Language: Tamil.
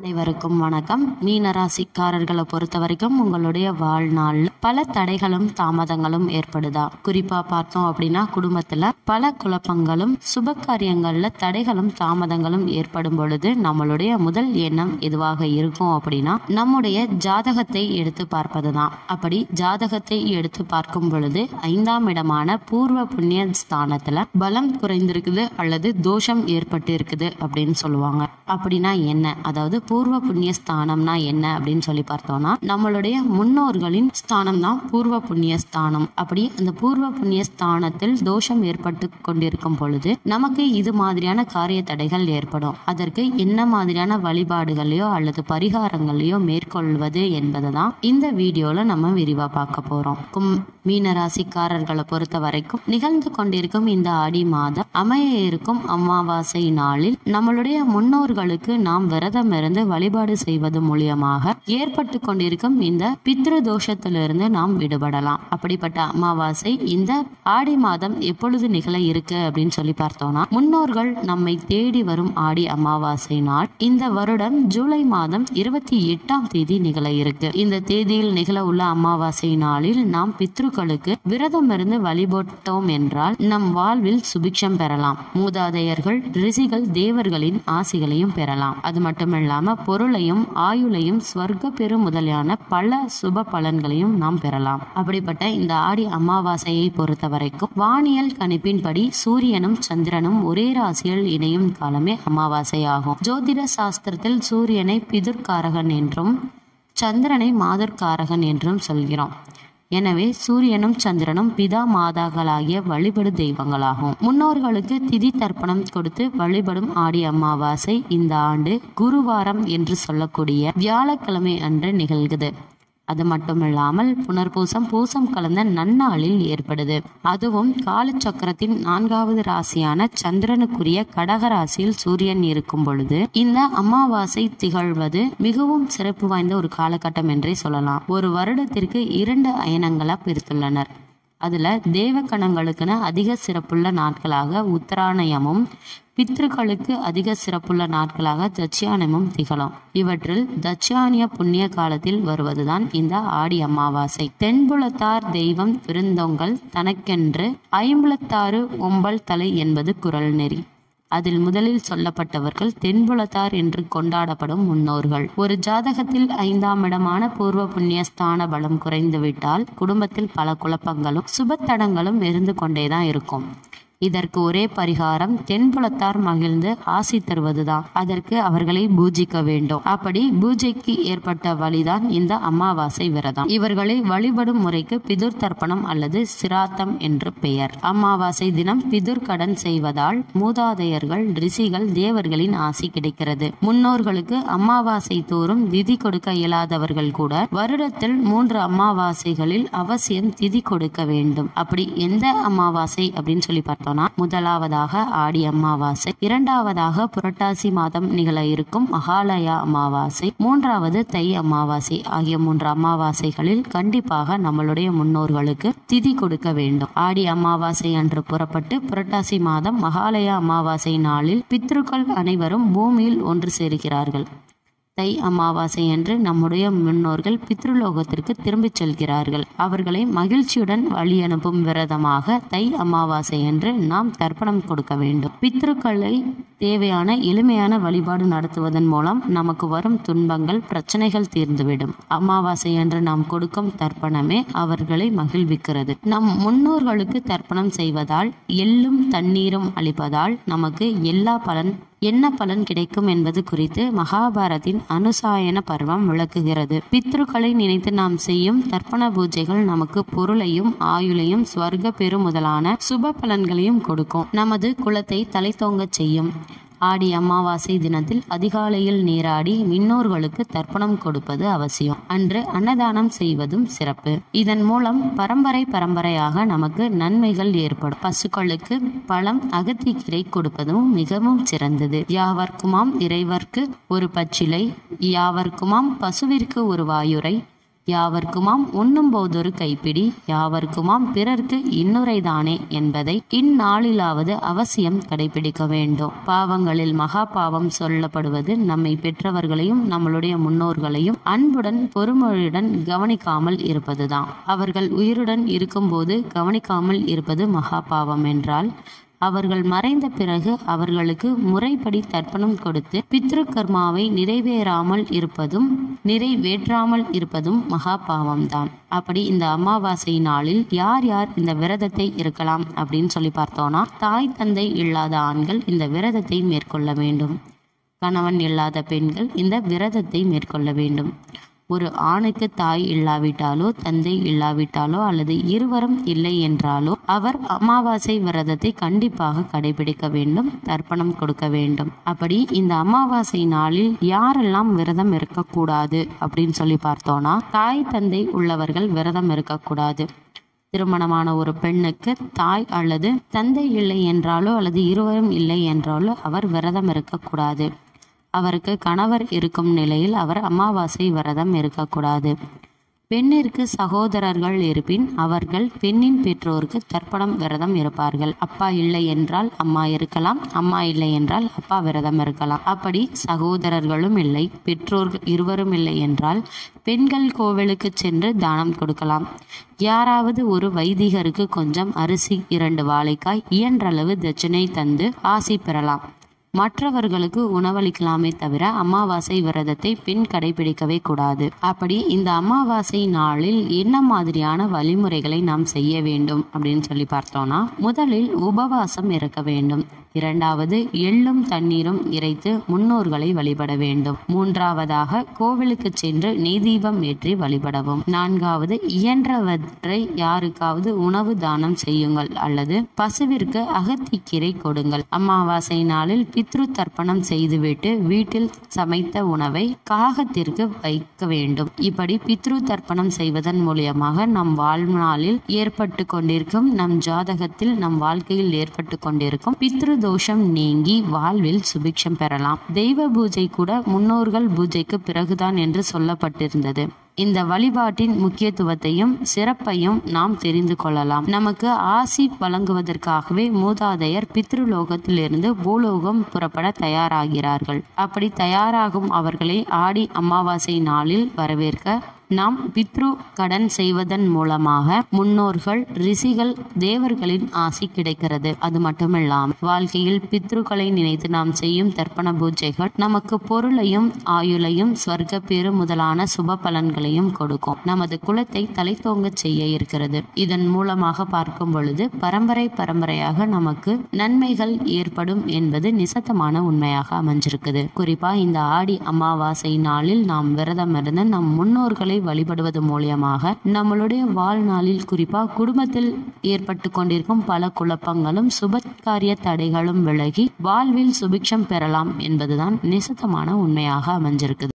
அனைவருக்கும் வணக்கம் மீனராசிக்காரர்களை பொறுத்த வரைக்கும் உங்களுடைய வாழ்நாள் பல தடைகளும் தாமதங்களும் ஏற்படுதா குறிப்பா பார்த்தோம் அப்படின்னா குடும்பத்துல பல குழப்பங்களும் சுப காரியங்கள்ல தடைகளும் தாமதங்களும் ஏற்படும் பொழுது நம்மளுடைய முதல் எண்ணம் எதுவாக இருக்கும் அப்படின்னா நம்முடைய ஜாதகத்தை எடுத்து பார்ப்பதுதான் அப்படி ஜாதகத்தை எடுத்து பார்க்கும் பொழுது ஐந்தாம் இடமான பூர்வ புண்ணிய ஸ்தானத்துல பலம் குறைந்திருக்குது அல்லது தோஷம் ஏற்பட்டு இருக்குது அப்படின்னு சொல்லுவாங்க அப்படின்னா என்ன அதாவது பூர்வ புண்ணிய ஸ்தானம்னா என்ன அப்படின்னு சொல்லி பார்த்தோம்னா நம்மளுடைய முன்னோர்களின் ஸ்தானம் தான் பூர்வ புண்ணிய ஸ்தானம் அப்படி அந்த பூர்வ புண்ணிய ஸ்தானத்தில் தோஷம் ஏற்பட்டு கொண்டிருக்கும் பொழுது நமக்கு இது மாதிரியான காரிய தடைகள் ஏற்படும் அதற்கு என்ன மாதிரியான வழிபாடுகளையோ அல்லது பரிகாரங்களையோ மேற்கொள்வது என்பதை தான் இந்த வீடியோல நம்ம விரிவா பார்க்க போறோம் கும் மீன ராசிக்காரர்களை பொறுத்த வரைக்கும் நிகழ்ந்து கொண்டிருக்கும் இந்த ஆடி மாதம் அமைய இருக்கும் அமாவாசை நாளில் நம்மளுடைய முன்னோர்களுக்கு நாம் விரதம் இருந்து வழிபாடு செய்வது மூலியமாக ஏற்பட்டு கொண்டிருக்கும் இந்த பித்ரு தோஷத்திலிருந்து நாம் விடுபடலாம் அப்படிப்பட்ட அமாவாசை இந்த ஆடி மாதம் எப்பொழுது நிகழ இருக்கு அப்படின்னு சொல்லி பார்த்தோம்னா முன்னோர்கள் நம்மை தேடி வரும் ஆடி அமாவாசை நாள் இந்த வருடம் ஜூலை மாதம் இருபத்தி எட்டாம் தேதி நிகழ இருக்கு இந்த தேதியில் நிகழ உள்ள அமாவாசை நாளில் நாம் பித்ருக்களுக்கு விரதம் இருந்து வழிபட்டோம் என்றால் நம் வாழ்வில் சுபிக்ஷம் பெறலாம் மூதாதையர்கள் ரிஷிகள் தேவர்களின் ஆசிகளையும் பெறலாம் அது மட்டுமில்லாம பொருளையும் ஆயுளையும் ஸ்வர்க்க பெரு முதலியான பல சுப பலன்களையும் நாம் பெறலாம் அப்படிப்பட்ட இந்த ஆடி அமாவாசையை பொறுத்த வரைக்கும் வானியல் கணிப்பின்படி சூரியனும் சந்திரனும் ஒரே ராசியில் இணையும் காலமே அமாவாசை ஆகும் ஜோதிட சாஸ்திரத்தில் சூரியனை பிதுர்காரகன் என்றும் சந்திரனை மாதர்காரகன் என்றும் சொல்கிறோம் எனவே சூரியனும் சந்திரனும் பிதா மாதாக்களாகிய வழிபடு தெய்வங்களாகும் முன்னோர்களுக்கு திதி தர்ப்பணம் கொடுத்து வழிபடும் ஆடி அமாவாசை இந்த ஆண்டு குருவாரம் என்று சொல்லக்கூடிய வியாழக்கிழமை அன்று நிகழ்கிறது அது மட்டுமில்லாமல் புனர்பூசம் பூசம் கலந்த நன்னாளில் ஏற்படுது அதுவும் காலச்சக்கரத்தின் நான்காவது ராசியான சந்திரனுக்குரிய கடக ராசியில் சூரியன் இருக்கும் பொழுது இந்த அமாவாசை திகழ்வது மிகவும் சிறப்பு வாய்ந்த ஒரு காலகட்டம் என்றே சொல்லலாம் ஒரு வருடத்திற்கு இரண்டு அயனங்களா பிரித்துள்ளனர் அதுல தேவகணங்களுக்குன்னு அதிக சிறப்புள்ள நாட்களாக உத்தராயணமும் பித்ருக்களுக்கு அதிக சிறப்புள்ள நாட்களாக தட்சியானமும் திகழும் இவற்றில் தட்சியானிய புண்ணிய காலத்தில் வருவதுதான் இந்த ஆடி அமாவாசை தென்புலத்தார் தெய்வம் விருந்தோங்கள் தனக்கென்று ஐம்புலத்தாறு ஒம்பல் தலை என்பது குரல் நெறி அதில் முதலில் சொல்லப்பட்டவர்கள் தென்புலத்தார் என்று கொண்டாடப்படும் முன்னோர்கள் ஒரு ஜாதகத்தில் ஐந்தாம் இடமான பூர்வ புண்ணிய ஸ்தான பலம் குறைந்துவிட்டால் குடும்பத்தில் பல குழப்பங்களும் சுபத்தடங்களும் இருந்து கொண்டேதான் இருக்கும் இதற்கு ஒரே பரிகாரம் தென்புலத்தார் மகிழ்ந்து ஆசி தருவதுதான் அதற்கு அவர்களை பூஜிக்க வேண்டும் அப்படி பூஜைக்கு ஏற்பட்ட வழிதான் இந்த அமாவாசை விரதம் இவர்களை வழிபடும் முறைக்கு பிதுர் தர்ப்பணம் அல்லது சிராத்தம் என்று பெயர் அமாவாசை தினம் பிதுர் கடன் செய்வதால் மூதாதையர்கள் ரிஷிகள் தேவர்களின் ஆசி கிடைக்கிறது முன்னோர்களுக்கு அமாவாசை தோறும் திதி கொடுக்க இயலாதவர்கள் கூட வருடத்தில் மூன்று அமாவாசைகளில் அவசியம் திதி கொடுக்க வேண்டும் அப்படி எந்த அமாவாசை அப்படின்னு சொல்லி பார்த்தோம் பார்த்தோம்னா முதலாவதாக ஆடி அமாவாசை இரண்டாவதாக புரட்டாசி மாதம் நிகழ இருக்கும் மகாலயா அமாவாசை மூன்றாவது தை அமாவாசை ஆகிய மூன்று அமாவாசைகளில் கண்டிப்பாக நம்மளுடைய முன்னோர்களுக்கு திதி கொடுக்க வேண்டும் ஆடி அமாவாசை அன்று புறப்பட்டு புரட்டாசி மாதம் மகாலயா அமாவாசை நாளில் பித்ருக்கள் அனைவரும் பூமியில் ஒன்று சேருகிறார்கள் தை அமாவாசை என்று நம்முடைய முன்னோர்கள் பித்ருலோகத்திற்கு திரும்பிச் செல்கிறார்கள் அவர்களை மகிழ்ச்சியுடன் வழி அனுப்பும் விரதமாக தை அமாவாசை என்று நாம் தர்ப்பணம் கொடுக்க வேண்டும் பித்ருக்களை தேவையான எளிமையான வழிபாடு நடத்துவதன் மூலம் நமக்கு வரும் துன்பங்கள் பிரச்சனைகள் தீர்ந்துவிடும் அமாவாசை என்று நாம் கொடுக்கும் தர்ப்பணமே அவர்களை மகிழ்விக்கிறது நம் முன்னோர்களுக்கு தர்ப்பணம் செய்வதால் எள்ளும் தண்ணீரும் அளிப்பதால் நமக்கு எல்லா பலன் என்ன பலன் கிடைக்கும் என்பது குறித்து மகாபாரத்தின் அனுசாயன பருவம் விளக்குகிறது பித்ருக்களை நினைத்து நாம் செய்யும் தர்ப்பண பூஜைகள் நமக்கு பொருளையும் ஆயுளையும் ஸ்வர்க்க பெரு முதலான சுப பலன்களையும் கொடுக்கும் நமது குலத்தை தலைத்தோங்கச் செய்யும் ஆடி அமாவாசை தினத்தில் அதிகாலையில் நீராடி முன்னோர்களுக்கு தர்ப்பணம் கொடுப்பது அவசியம் அன்று அன்னதானம் செய்வதும் சிறப்பு இதன் மூலம் பரம்பரை பரம்பரையாக நமக்கு நன்மைகள் ஏற்படும் பசுக்களுக்கு பழம் அகத்திக்கீரை கொடுப்பதும் மிகவும் சிறந்தது யாவர்க்குமாம் இறைவர்க்கு ஒரு பச்சிலை யாவர்க்குமாம் பசுவிற்கு ஒரு வாயுரை யாவர்க்குமாம் உண்ணும் போதொரு கைப்பிடி யாவர்க்குமாம் பிறர்க்கு இன்னுரைதானே என்பதை இந்நாளிலாவது அவசியம் கடைபிடிக்க வேண்டும் பாவங்களில் மகா பாவம் சொல்லப்படுவது நம்மை பெற்றவர்களையும் நம்மளுடைய முன்னோர்களையும் அன்புடன் பொறுமொழியுடன் கவனிக்காமல் இருப்பதுதான் அவர்கள் உயிருடன் இருக்கும்போது கவனிக்காமல் இருப்பது மகா பாவம் என்றால் அவர்கள் மறைந்த பிறகு அவர்களுக்கு முறைப்படி தர்ப்பணம் கொடுத்து பித்ரு கர்மாவை நிறைவேறாமல் இருப்பதும் நிறைவேற்றாமல் இருப்பதும் மகா பாவம்தான் அப்படி இந்த அமாவாசை நாளில் யார் யார் இந்த விரதத்தை இருக்கலாம் அப்படின்னு சொல்லி பார்த்தோம்னா தாய் தந்தை இல்லாத ஆண்கள் இந்த விரதத்தை மேற்கொள்ள வேண்டும் கணவன் இல்லாத பெண்கள் இந்த விரதத்தை மேற்கொள்ள வேண்டும் ஒரு ஆணுக்கு தாய் இல்லாவிட்டாலோ தந்தை இல்லாவிட்டாலோ அல்லது இருவரும் இல்லை என்றாலோ அவர் அமாவாசை விரதத்தை கண்டிப்பாக கடைபிடிக்க வேண்டும் தர்ப்பணம் கொடுக்க வேண்டும் அப்படி இந்த அமாவாசை நாளில் யாரெல்லாம் விரதம் இருக்கக்கூடாது அப்படின்னு சொல்லி பார்த்தோம்னா தாய் தந்தை உள்ளவர்கள் விரதம் இருக்கக்கூடாது திருமணமான ஒரு பெண்ணுக்கு தாய் அல்லது தந்தை இல்லை என்றாலோ அல்லது இருவரும் இல்லை என்றாலோ அவர் விரதம் இருக்கக்கூடாது அவருக்கு கணவர் இருக்கும் நிலையில் அவர் அமாவாசை விரதம் இருக்கக்கூடாது பெண்ணிற்கு சகோதரர்கள் இருப்பின் அவர்கள் பெண்ணின் பெற்றோருக்கு தர்ப்பணம் விரதம் இருப்பார்கள் அப்பா இல்லை என்றால் அம்மா இருக்கலாம் அம்மா இல்லை என்றால் அப்பா விரதம் இருக்கலாம் அப்படி சகோதரர்களும் இல்லை பெற்றோர்கள் இருவரும் இல்லை என்றால் பெண்கள் கோவிலுக்கு சென்று தானம் கொடுக்கலாம் யாராவது ஒரு வைதிகருக்கு கொஞ்சம் அரிசி இரண்டு வாழைக்காய் இயன்றளவு தட்சணை தந்து ஆசி பெறலாம் மற்றவர்களுக்கு உணவளிக்கலாமே தவிர அமாவாசை விரதத்தை பெண் கடைபிடிக்கவே கூடாது அப்படி இந்த அமாவாசை நாளில் என்ன மாதிரியான வழிமுறைகளை நாம் செய்ய வேண்டும் அப்படின்னு சொல்லி பார்த்தோம்னா முதலில் உபவாசம் இருக்க வேண்டும் இரண்டாவது எள்ளும் தண்ணீரும் இறைத்து முன்னோர்களை வழிபட வேண்டும் மூன்றாவதாக கோவிலுக்கு சென்று நெய் தீபம் ஏற்றி வழிபடவும் நான்காவது இயன்றவற்றை யாருக்காவது உணவு தானம் செய்யுங்கள் அல்லது பசுவிற்கு அகத்திக்கீரை கொடுங்கள் அமாவாசை நாளில் பித்ரு தர்ப்பணம் செய்துவிட்டு வீட்டில் சமைத்த உணவை காகத்திற்கு வைக்க வேண்டும் இப்படி பித்ரு தர்ப்பணம் செய்வதன் மூலியமாக நம் வாழ்நாளில் ஏற்பட்டு கொண்டிருக்கும் நம் ஜாதகத்தில் நம் வாழ்க்கையில் ஏற்பட்டு கொண்டிருக்கும் பித்ரு தோஷம் நீங்கி வாழ்வில் சுபிக்ஷம் பெறலாம் தெய்வ பூஜை கூட முன்னோர்கள் பூஜைக்கு பிறகுதான் என்று சொல்லப்பட்டிருந்தது இந்த வழிபாட்டின் முக்கியத்துவத்தையும் சிறப்பையும் நாம் தெரிந்து கொள்ளலாம் நமக்கு ஆசி வழங்குவதற்காகவே மூதாதையர் பித்ருலோகத்திலிருந்து பூலோகம் புறப்பட தயாராகிறார்கள் அப்படி தயாராகும் அவர்களை ஆடி அமாவாசை நாளில் வரவேற்க நாம் பித்ரு கடன் செய்வதன் மூலமாக முன்னோர்கள் ரிஷிகள் தேவர்களின் ஆசி கிடைக்கிறது அது மட்டுமில்லாமல் வாழ்க்கையில் பித்ருக்களை நினைத்து நாம் செய்யும் தர்ப்பண பூஜைகள் நமக்கு பொருளையும் ஆயுளையும் ஸ்வர்க்க பேரு முதலான சுப பலன்களையும் கொடுக்கும் நமது குலத்தை தலைத்தோங்க செய்ய இருக்கிறது இதன் மூலமாக பார்க்கும் பொழுது பரம்பரை பரம்பரையாக நமக்கு நன்மைகள் ஏற்படும் என்பது நிசத்தமான உண்மையாக அமைஞ்சிருக்குது குறிப்பா இந்த ஆடி அமாவாசை நாளில் நாம் விரதம் இருந்து நம் முன்னோர்களை வழிபடுவது மூலியமாக நம்மளுடைய வாழ்நாளில் குறிப்பா குடும்பத்தில் ஏற்பட்டு கொண்டிருக்கும் பல குழப்பங்களும் சுபகாரிய தடைகளும் விலகி வாழ்வில் சுபிக்ஷம் பெறலாம் என்பதுதான் நிசத்தமான உண்மையாக அமைஞ்சிருக்குது